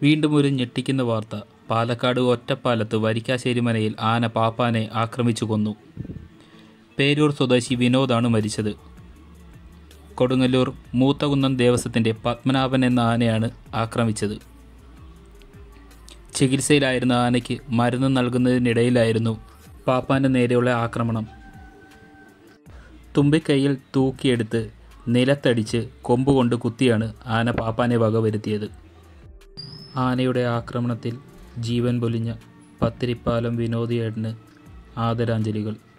വീണ്ടും ഒരു ഞെട്ടിക്കുന്ന വാർത്ത പാലക്കാട് ഒറ്റപ്പാലത്ത് വരിക്കാശ്ശേരി മനയിൽ ആന പാപ്പാനെ ആക്രമിച്ചു കൊന്നു പേരൂർ സ്വദേശി വിനോദാണ് മരിച്ചത് കൊടുങ്ങല്ലൂർ മൂത്തകുന്നം ദേവസ്വത്തിൻ്റെ പത്മനാഭൻ എന്ന ആനയാണ് ആക്രമിച്ചത് ചികിത്സയിലായിരുന്ന ആനയ്ക്ക് മരുന്ന് നൽകുന്നതിനിടയിലായിരുന്നു പാപ്പാൻ്റെ നേരെയുള്ള ആക്രമണം തുമ്പിക്കൈയിൽ തൂക്കിയെടുത്ത് നിലത്തടിച്ച് കൊമ്പുകൊണ്ട് കുത്തിയാണ് ആന പാപ്പാനെ വകവരുത്തിയത് ആനയുടെ ആക്രമണത്തിൽ ജീവൻ പൊലിഞ്ഞ പത്തിരിപ്പാലം വിനോദിയേട്ടന് ആദരാഞ്ജലികൾ